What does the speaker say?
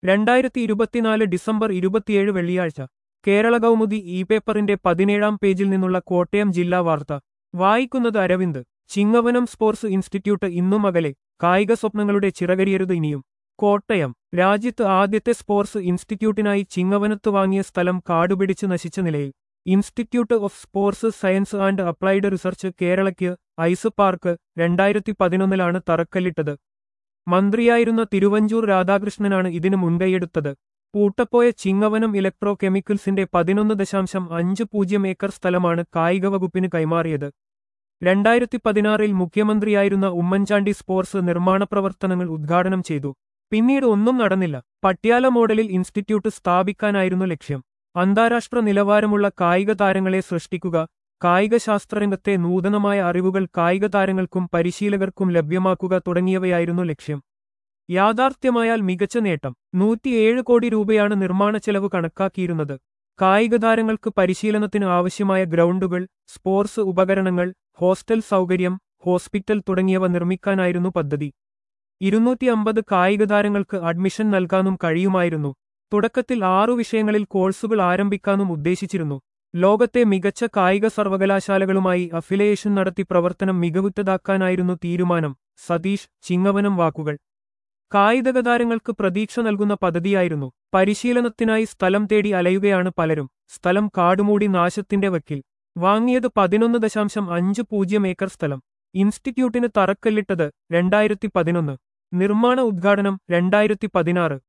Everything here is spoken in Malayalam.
രണ്ടായിരത്തി ഇരുപത്തിനാല് ഡിസംബർ ഇരുപത്തിയേഴ് വെള്ളിയാഴ്ച കേരള കൗമുദി ഇ പേപ്പറിന്റെ പതിനേഴാം പേജിൽ നിന്നുള്ള കോട്ടയം ജില്ലാ വാർത്ത വായിക്കുന്നത് അരവിന്ദ് ചിങ്ങവനം സ്പോർട്സ് ഇൻസ്റ്റിറ്റ്യൂട്ട് ഇന്നും അകലെ കായിക സ്വപ്നങ്ങളുടെ ചിറകരിയരുത് ഇനിയും കോട്ടയം രാജ്യത്ത് ആദ്യത്തെ സ്പോർട്സ് ഇൻസ്റ്റിറ്റ്യൂട്ടിനായി ചിങ്ങവനത്ത് വാങ്ങിയ സ്ഥലം കാടുപിടിച്ച് നശിച്ച നിലയിൽ institute of sports science and applied research കേരളയ്ക്ക് ഐസ് പാർക്ക് രണ്ടായിരത്തി പതിനൊന്നിലാണ് തറക്കല്ലിട്ടത് മന്ത്രിയായിരുന്ന തിരുവഞ്ചൂർ രാധാകൃഷ്ണനാണ് ഇതിന് മുൻകൈയെടുത്തത് പൂട്ടപ്പോയ ചിങ്ങവനം ഇലക്ട്രോ കെമിക്കൽസിന്റെ പതിനൊന്ന് ദശാംശം അഞ്ച് പൂജ്യം ഏക്കർ സ്ഥലമാണ് കായിക വകുപ്പിന് കൈമാറിയത് രണ്ടായിരത്തി പതിനാറിൽ മുഖ്യമന്ത്രിയായിരുന്ന ഉമ്മൻചാണ്ടി സ്പോർട്സ് നിർമ്മാണ പ്രവർത്തനങ്ങൾ ഉദ്ഘാടനം ചെയ്തു പിന്നീട് ഒന്നും നടന്നില്ല പട്യാല മോഡലിൽ ഇൻസ്റ്റിറ്റ്യൂട്ട് സ്ഥാപിക്കാനായിരുന്നു ലക്ഷ്യം അന്താരാഷ്ട്ര നിലവാരമുള്ള കായിക താരങ്ങളെ സൃഷ്ടിക്കുക കായിക ശാസ്ത്രരംഗത്തെ നൂതനമായ അറിവുകൾ കായിക താരങ്ങൾക്കും പരിശീലകർക്കും ലഭ്യമാക്കുക തുടങ്ങിയവയായിരുന്നു ലക്ഷ്യം യാഥാർത്ഥ്യമായാൽ മികച്ച നേട്ടം നൂറ്റിയേഴ് കോടി രൂപയാണ് നിർമ്മാണ ചെലവ് കണക്കാക്കിയിരുന്നത് കായിക താരങ്ങൾക്ക് പരിശീലനത്തിന് ആവശ്യമായ ഗ്രൗണ്ടുകൾ സ്പോർട്സ് ഉപകരണങ്ങൾ ഹോസ്റ്റൽ സൗകര്യം ഹോസ്പിറ്റൽ തുടങ്ങിയവ നിർമ്മിക്കാനായിരുന്നു പദ്ധതി ഇരുന്നൂറ്റി അമ്പത് കായിക താരങ്ങൾക്ക് അഡ്മിഷൻ നൽകാനും കഴിയുമായിരുന്നു തുടക്കത്തിൽ ആറു വിഷയങ്ങളിൽ കോഴ്സുകൾ ആരംഭിക്കാനും ഉദ്ദേശിച്ചിരുന്നു ലോകത്തെ മികച്ച കായിക സർവകലാശാലകളുമായി അഫിലിയേഷൻ നടത്തി പ്രവർത്തനം മികവുറ്റതാക്കാനായിരുന്നു തീരുമാനം സതീഷ് ചിങ്ങവനം വാക്കുകൾ കായിക താരങ്ങൾക്ക് പ്രതീക്ഷ നൽകുന്ന പദ്ധതിയായിരുന്നു പരിശീലനത്തിനായി സ്ഥലം തേടി അലയുകയാണ് പലരും സ്ഥലം കാടുമൂടി നാശത്തിന്റെ വക്കിൽ വാങ്ങിയത് പതിനൊന്ന് ദശാംശം അഞ്ച് പൂജ്യം ഏക്കർ സ്ഥലം ഇൻസ്റ്റിറ്റ്യൂട്ടിന് തറക്കല്ലിട്ടത് രണ്ടായിരത്തി പതിനൊന്ന് നിർമ്മാണ ഉദ്ഘാടനം രണ്ടായിരത്തി പതിനാറ്